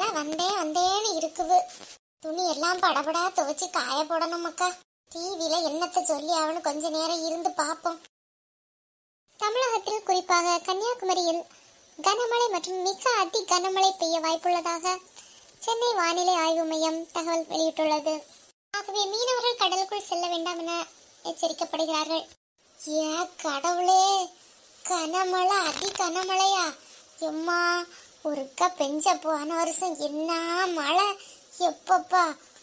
வந்தேன் வந்தேன்னு இருக்குது துணி எல்லாம் படபடா துவைச்சு காய போடணும் மக்கா டிவியில என்னத்த சொல்லி ஆகணும் கொஞ்ச நேரம் இருந்து பார்ப்போம் தமிழகத்தில் குறிப்பாக கன்னியாகுமரியில் கனமழை மற்றும் மிக அதி கனமழை பெய்ய வாய்ப்புள்ளதாக சென்னை வானிலை ஆய்வு மையம் தகவல் வெளியிட்டுள்ளது ஆகவே மீனவர்கள் கடலுக்குள் செல்ல வேண்டாம் என எச்சரிக்கப்படுகிறார்கள் ஏ கடவுளே கனமழை அதி கனமழையா எம்மா ஒருக்கா பெஞ்ச போன வருஷம் என்ன மழை எப்பப்பா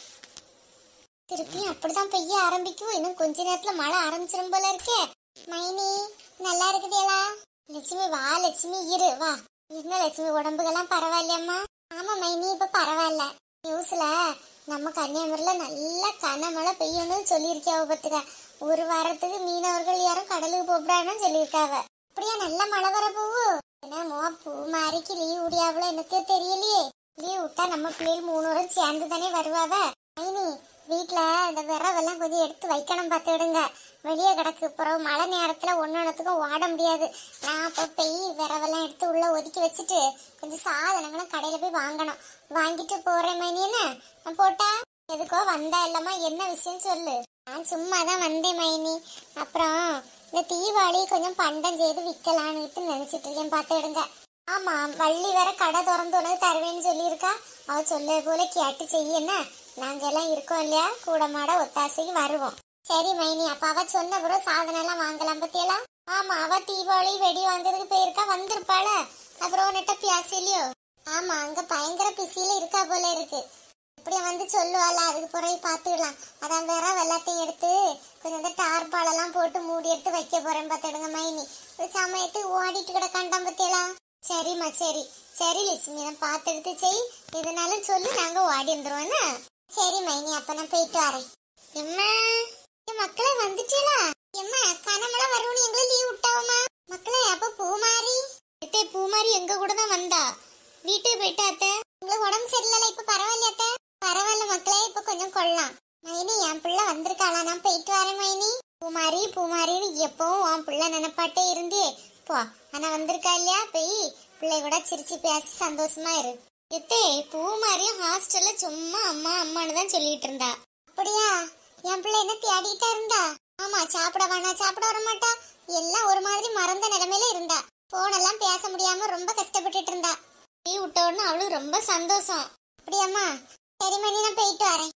திருப்பியும் அப்படிதான் பெய்ய ஆரம்பிக்கும் இன்னும் கொஞ்ச நேரத்துல மழை ஆரம்பிச்சிடும் போல இருக்கே மைனி நல்லா இருக்குதேலா லட்சுமி வா லட்சுமி இரு வா என்ன லட்சுமி உடம்புக்கெல்லாம் பரவாயில்லையம்மா ஆமா மைனி இப்ப பரவாயில்ல நியூஸ்ல நம்ம கன்னியாகுமரியில நல்ல கனமழை பெய்யணும்னு சொல்லியிருக்காவ பத்துக்க ஒரு வாரத்துக்கு மீனவர்கள் யாரும் கடலுக்கு போகக்கூடாதுன்னு சொல்லியிருக்காவ அப்படியா நல்ல மழை வர போவு என்னமோ பூ மாறிக்கு லீவ் விடியாவளோ எனக்கு தெரியலையே லீவ் விட்டா நம்ம பிள்ளைகள் மூணு வரும் சேர்ந்து தானே வருவாவ மைனி வீட்ல இந்த விரவெல்லாம் கொஞ்சம் எடுத்து வைக்கணும் பார்த்துடுங்க வெளியே கிடக்கு பிறகு மழை நேரத்துல ஒன்னொன்னுத்துக்கும் ஓட முடியாது நான் அப்போ போய் விரவெல்லாம் எடுத்து உள்ள ஒதுக்கி வச்சுட்டு கொஞ்சம் சாதனங்களும் கடையில போய் வாங்கணும் வாங்கிட்டு போறேன் மைனி என்ன நான் போட்டா எதுக்கோ வந்தா இல்லம்மா என்ன விஷயம் சொல்லு நான் சும்மா தான் வந்தேன் மைனி அப்புறம் இந்த தீபாவளி கொஞ்சம் பண்டம் செய்து விற்கலான்னு நினைச்சிட்டு இருக்கேன் பார்த்துடுங்க ஆமா வள்ளி வேற கடை திறந்து உனக்கு தருவேன்னு சொல்லியிருக்கா அவ சொல்ல போல கேட்டு செய்யன நாங்க எல்லாம் இருக்கோம் இல்லையா கூட மாட ஒத்தாசைக்கு வருவோம் சரி மைனி அப்ப அவ சொன்ன பிறகு சாதனம் எல்லாம் வாங்கலாம் பத்தியெல்லாம் ஆமா அவ தீபாவளி வெடி வாங்குறதுக்கு போயிருக்கா வந்திருப்பாள அப்புறம் உன்கிட்ட பேசலையோ ஆமா அங்க பயங்கர பிஸியில இருக்கா போல இருக்கு இப்படி வந்து சொல்லுவாள் அதுக்கு பிறகு பார்த்துக்கலாம் அதான் வேற வெள்ளத்தையும் எடுத்து கொஞ்சம் இந்த டார்பாலெல்லாம் போட்டு மூடி எடுத்து வைக்க போறேன் பார்த்துடுங்க மைனி ஒரு சமயத்துக்கு ஓடிட்டு கிடக்காண்டாம் பத்தியலாம் சரிம்மா சரி சரி லட்சுமி நான் பார்த்து எடுத்து செய் இதனாலும் சொல்லு நாங்க ஓடி வந்துருவோம்னா சரி மைனி அப்ப நான் போயிட்டு வரேன் எம்மா என் மக்களே வந்துட்டீங்களா எம்மா கனமழை வரும்னு எங்களை லீவ் விட்டாவமா மக்களே அப்ப பூமாரி அத்தை பூமாரி எங்க கூட தான் வந்தா வீட்டுக்கு போயிட்டு அத்தை உங்களுக்கு உடம்பு சரியில்லை இப்ப பரவாயில்லையா அத்தை பரவாயில்ல மக்களே இப்ப கொஞ்சம் கொள்ளலாம் மைனி என் பிள்ளை வந்திருக்காளா நான் போயிட்டு வரேன் மைனி பூமாரி பூமாரின்னு எப்பவும் உன் பிள்ளை நினைப்பாட்டே இருந்தே போ ஆனா வந்திருக்கா இல்லையா போய் பிள்ளை கூட சிரிச்சு பேசி சந்தோஷமா இரு எத்தே பூமாரியும் ஹாஸ்டல்ல சும்மா அம்மா அம்மான்னு தான் சொல்லிட்டு இருந்தா அப்படியா என் பிள்ளை என்ன தேடிட்டா இருந்தா ஆமா சாப்பிட வேணா சாப்பிட வர மாட்டா எல்லாம் ஒரு மாதிரி மறந்த நிலைமையில இருந்தா போனெல்லாம் பேச முடியாம ரொம்ப கஷ்டப்பட்டுட்டு இருந்தா நீ விட்ட உடனே அவளுக்கு ரொம்ப சந்தோஷம் அப்படியாம்மா சரி மணி நான் போயிட்டு வரேன்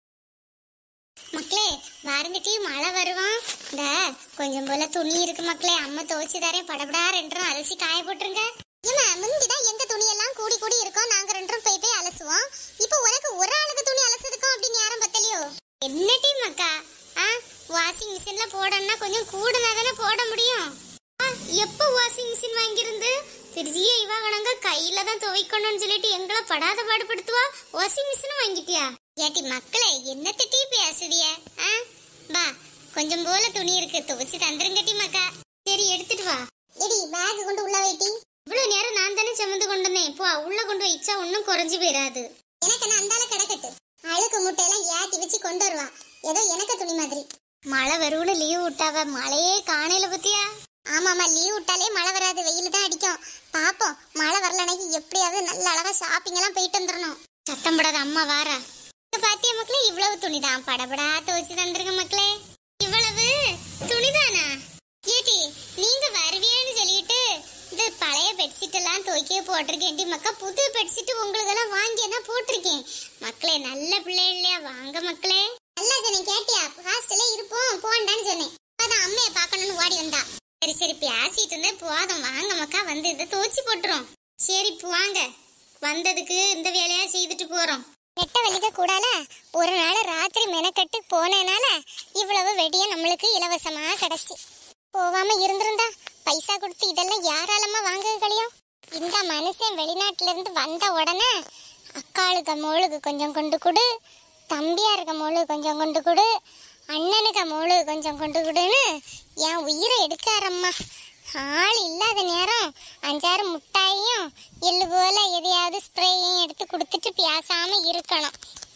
மக்களே வாரங்கிட்டே மழை வருவான் இந்த கொஞ்சம் போல துணி இருக்கு மக்களே அம்மா துவைச்சு தரேன் படபடா ரெண்டும் அலசி காய போட்டுருங்க ஏமா முந்திதான் எங்க துணி எல்லாம் கூடி கூடி இருக்கோம் நாங்க ரெண்டும் போய் போய் அலசுவோம் இப்போ உனக்கு ஒரு ஆளுக்கு துணி அலசுதுக்கும் அப்படின்னு யாரும் பத்தலையோ என்ன டீம் அக்கா ஆ வாஷிங் மிஷின்ல போடணும்னா கொஞ்சம் கூடுனா தானே போட முடியும் ஆ, எப்போ வாஷிங் மிஷின் வாங்கியிருந்து பெரிய இவ கணங்க கையில தான் துவைக்கணும்னு சொல்லிட்டு எங்களை படாத பாடுபடுத்துவா வாஷிங் மிஷினும் வாங்கிட்டியா ஏட்டி மக்களே என்ன திட்டி பேசுதிய ஆ வா கொஞ்சம் போல துணி இருக்கு துவைச்சு தந்துருங்கட்டி மக்கா சரி எடுத்துட்டு வா எடி பேக் கொண்டு உள்ள வைட்டி இவ்வளவு நேரம் நான் தானே சுமந்து கொண்டு வந்தேன் போ உள்ள கொண்டு வைச்சா ஒன்னும் குறைஞ்சு போயிடாது எனக்கு என்ன அந்தால கிடக்கட்டு அழுக்கு முட்டையெல்லாம் ஏத்தி வச்சு கொண்டு வருவா ஏதோ எனக்கு துணி மாதிரி மழை வரும்னு லீவ் விட்டாவ மழையே காணையில பத்தியா ஆமாமா லீவ் விட்டாலே மழை வராது வெயில் தான் அடிக்கும் பாப்போம் மழை வரலனைக்கு எப்படியாவது நல்ல அழகா ஷாப்பிங் எல்லாம் போயிட்டு வந்துடணும் சத்தம் போடாத அம்மா வாரா இங்க பாத்தியா மக்களே இவ்வளவு துணிதான் படபடா துவைச்சு தந்துருங்க மக்களே இவ்வளவு துணிதானா ஏட்டி நீங்க வருவியேன்னு சொல்லிட்டு இந்த பழைய பெட்ஷீட் எல்லாம் துவைக்க போட்டிருக்கேன்டி மக்கா புது பெட்ஷீட் உங்களுக்கு எல்லாம் வாங்கி என்ன போட்டிருக்கேன் மக்களே நல்ல பிள்ளை இல்லையா வாங்க மக்களே நல்லா சொன்னேன் கேட்டியா ஹாஸ்டல்ல இருப்போம் போண்டான்னு சொன்னேன் அதான் அம்மையை பார்க்கணும்னு ஓடி வந்தா சரி சரி பேசிட்டு இருந்தே போதும் வாங்க மக்கா வந்து இதை துவைச்சு போட்டுரும் சரி இப்போ வாங்க வந்ததுக்கு இந்த வேலையா செய்துட்டு போறோம் நெட்ட வலிக்க கூடால ஒரு நாள் ராத்திரி மெனக்கட்டு போனேனால இவ்வளவு வெடிய நம்மளுக்கு இலவசமா கிடைச்சு போகாம இருந்திருந்தா பைசா கொடுத்து இதெல்லாம் யாராலமா வாங்க கழியும் இந்த மனுஷன் வெளிநாட்டுல இருந்து வந்த உடனே அக்காளுக்கு மோளுக்கு கொஞ்சம் கொண்டு கொடு தம்பியா இருக்க மோளு கொஞ்சம் கொண்டு கொடு அண்ணனுக்கு மோளு கொஞ்சம் கொண்டு கொடுன்னு என் உயிரை எடுக்காரம்மா ஆள் இல்லாத நேரம் அஞ்சாறு முட்டாயும் எள்ளு போல எதையாவது ஸ்ப்ரேயும் எடுத்து கொடுத்துட்டு பேசாம இருக்கணும்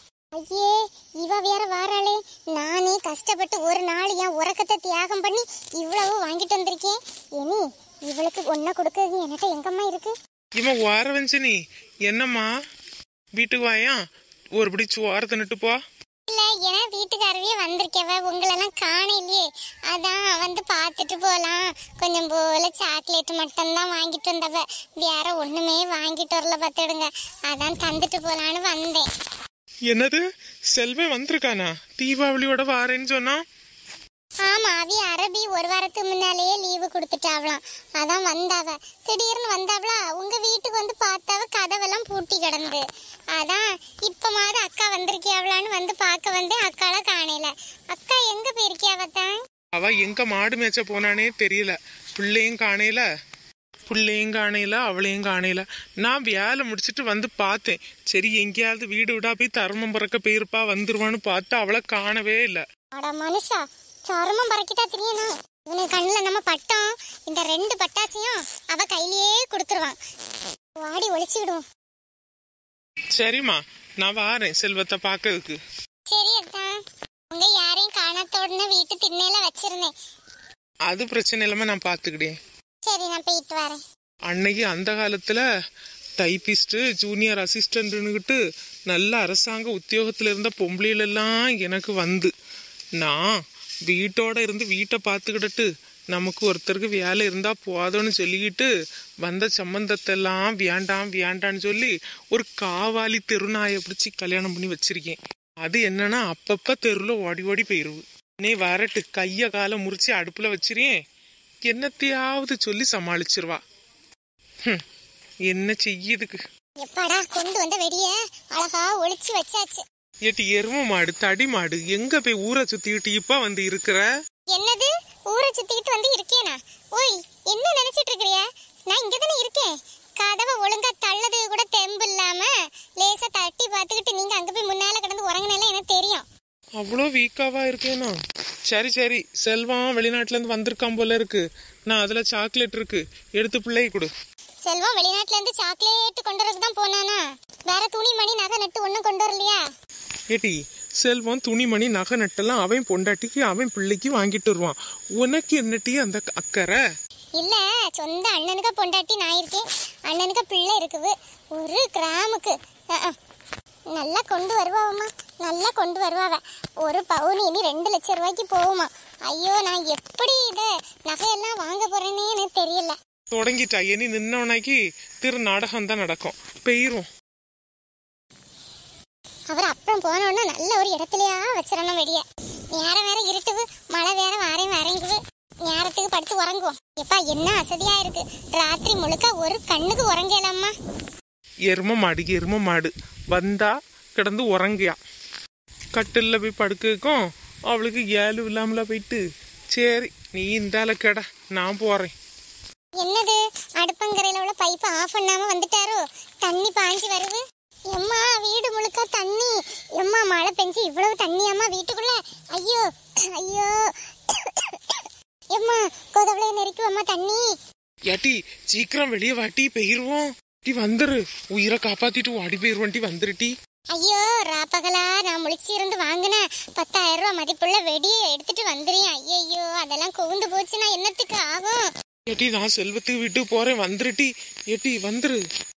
ஐயே இவ வேற வாராளே நானே கஷ்டப்பட்டு ஒரு நாள் என் உறக்கத்தை தியாகம் பண்ணி இவ்வளவு வாங்கிட்டு வந்திருக்கேன் இனி இவளுக்கு ஒன்ன கொடுக்கறது என்கிட்ட எங்கம்மா இருக்கு இவன் வாரவஞ்சனி என்னம்மா வீட்டுக்கு வாயா ஒருபடி சோறு தின்னுட்டு போ இல்ல ஏன் வீட்டுக்காரவே வந்திருக்கவ உங்களெல்லாம் காண இல்லையே அதான் வந்து பார்த்துட்டு போலாம் கொஞ்சம் போல சாக்லேட் மட்டும் தான் வாங்கிட்டு வந்தவ வேற ஒண்ணுமே வாங்கிட்டு வரல பார்த்துடுங்க அதான் தந்துட்டு போலான்னு வந்தேன் என்னது செல்வன் வந்திருக்கானா தீபாவளியோட வாரேன்னு சொன்னா ஆமா அவி அரபி ஒரு வாரத்துக்கு முன்னாலேயே லீவு கொடுத்துட்டாவலாம் அதான் வந்தாவ திடீர்னு வந்தாவளா உங்க வீட்டுக்கு வந்து பார்த்தாவ கதவெல்லாம் பூட்டி கிடந்து அதான் இப்ப மாதிரி அக்கா வந்திருக்கியாவளான்னு வந்து பார்க்க வந்தேன் அக்கால காணையில அக்கா எங்க போயிருக்கியாவத்தான் அவ எங்க மாடு மேய்ச்ச போனானே தெரியல பிள்ளையும் காணையில பிள்ளையும் காணையில அவளையும் காணையில நான் வேலை முடிச்சிட்டு வந்து பார்த்தேன் சரி எங்கேயாவது வீடு விடா போய் தர்மம் பறக்க போயிருப்பா வந்துருவான்னு பார்த்தா அவளை காணவே இல்லை அட மனுஷா சருமம் பறக்கிட்டா தெரியணும் இவனுக்கு கண்ணுல நம்ம பட்டம் இந்த ரெண்டு பட்டாசையும் அவ கையிலேயே கொடுத்துருவான் வாடி ஒளிச்சு விடுவோம் சரிம்மா நான் வாரேன் செல்வத்தை பார்க்கறதுக்கு சரி அக்கா உங்க யாரையும் காணாத உடனே வீட்டு திண்ணையில வச்சிருந்தேன் அது பிரச்சனை இல்லாம நான் பார்த்துக்கிட்டேன் சரி நான் போயிட்டு வரேன் அன்னைக்கு அந்த காலத்துல டைபிஸ்ட் ஜூனியர் அசிஸ்டன்ட்னுக்கிட்டு நல்ல அரசாங்க உத்தியோகத்துல இருந்த பொம்பளையில எல்லாம் எனக்கு வந்து நான் வீட்டோட இருந்து வீட்டை பார்த்துக்கிட்டு நமக்கு ஒருத்தருக்கு வேலை இருந்தா போதும்னு சொல்லிக்கிட்டு வந்த சம்பந்தத்தை எல்லாம் வேண்டாம் வேண்டான்னு சொல்லி ஒரு காவாலி தெருநாயை பிடிச்சி கல்யாணம் பண்ணி வச்சிருக்கேன் அது என்னன்னா அப்பப்ப தெருல ஓடி ஓடி போயிருவு நீ வரட்டு கைய காலை முறிச்சு அடுப்புல வச்சிருக்கேன் என்னத்தையாவது சொல்லி சமாளிச்சிருவா ஹம், என்ன செய்யுதுக்கு எப்பாடா கொண்டு வந்த வெடிய அழகா ஒளிச்சு வச்சாச்சு ஏட்டி எரும மாடு தடி மாடு எங்க போய் ஊரை சுத்திக்கிட்டு இப்ப வந்து இருக்கிற என்னது ஊரை சுத்திக்கிட்டு வந்து இருக்கேனா ஓய் என்ன நினைச்சிட்டு இருக்கிறிய நான் இங்க தானே இருக்கேன் கதவை ஒழுங்கா தள்ளது கூட தெம்பு இல்லாம லேசா தட்டி பார்த்துக்கிட்டு நீங்க அங்க போய் முன்னால கிடந்து உறங்கினால எனக்கு தெரியும் அவ்வளோ வீக்காவா இருக்கேனா சரி சரி செல்வம் வெளிநாட்டுல இருந்து வந்திருக்கான் போல இருக்கு நான் அதுல சாக்லேட் இருக்கு எடுத்து பிள்ளைக்கு கொடு செல்வம் வெளிநாட்டுல இருந்து சாக்லேட் கொண்டு வரதுக்கு தான் போனானா வேற துணி மணி நகை நட்டு ஒண்ணும் கொண்டு வரலையா ஏட்டி செல்வம் துணிமணி நகை நட்டெல்லாம் அவன் பொண்டாட்டிக்கு அவன் பிள்ளைக்கு வாங்கிட்டு வருவான் உனக்கு என்னட்டி அந்த அக்கறை இல்ல சொந்த அண்ணனுக்கு பொண்டாட்டி நான் இருக்கேன் அண்ணனுக்கு பிள்ளை இருக்குது ஒரு கிராமுக்கு அஹ், அஹ். நல்லா கொண்டு வருவாவம்மா நல்லா கொண்டு வருவாவ ஒரு பவுன் இனி ரெண்டு லட்சம் ரூபாய்க்கு போகுமா ஐயோ நான் எப்படி இதை நகையெல்லாம் வாங்க போறேன்னே எனக்கு தெரியல தொடங்கிட்டா இனி நின்னவனாக்கி திரு நாடகம் தான் நடக்கும் பெயரும் அவர் அப்புறம் போனோன்னா நல்ல ஒரு இடத்துலயா வச்சிடணும் வெடிய நேரம் வேற இருட்டுது மழை வேற வாரையும் வரைங்குது நேரத்துக்கு படுத்து உறங்குவோம் எப்பா என்ன அசதியா இருக்கு ராத்திரி முழுக்க ஒரு கண்ணுக்கு உறங்கலாமா எரும மாடு எரும மாடு வந்தா கிடந்து உறங்கியா கட்டில்ல போய் படுக்கும் அவளுக்கு ஏழு இல்லாமல போயிட்டு சரி நீ இந்தால கெட நான் போறேன் என்னது அடுப்பங்கரையில உள்ள பைப் ஆஃப் பண்ணாம வந்துட்டாரோ தண்ணி பாஞ்சு வருது எம்மா வீடு முழுக்க தண்ணி எம்மா மழை பெஞ்சு இவ்வளவு தண்ணி அம்மா வீட்டுக்குள்ள ஐயோ ஐயோ எம்மா கொதவளைய நெருக்கும் அம்மா தண்ணி ஏட்டி சீக்கிரம் வெளியே வாட்டி பெயிருவோம் டி வந்துரு உயிரை காப்பாத்திட்டு ஓடி போயிருவோம் டி வந்துருட்டி ஐயோ ராப்பகலா நான் முழிச்சு இருந்து வாங்கின பத்தாயிரம் ரூபாய் மதிப்புள்ள வெடியை எடுத்துட்டு வந்துறேன் ஐயையோ அதெல்லாம் குவிந்து போச்சுன்னா என்னத்துக்கு ஆகும் ஏட்டி நான் செல்வத்துக்கு விட்டு போறேன் வந்துருட்டி ஏட்டி வந்துரு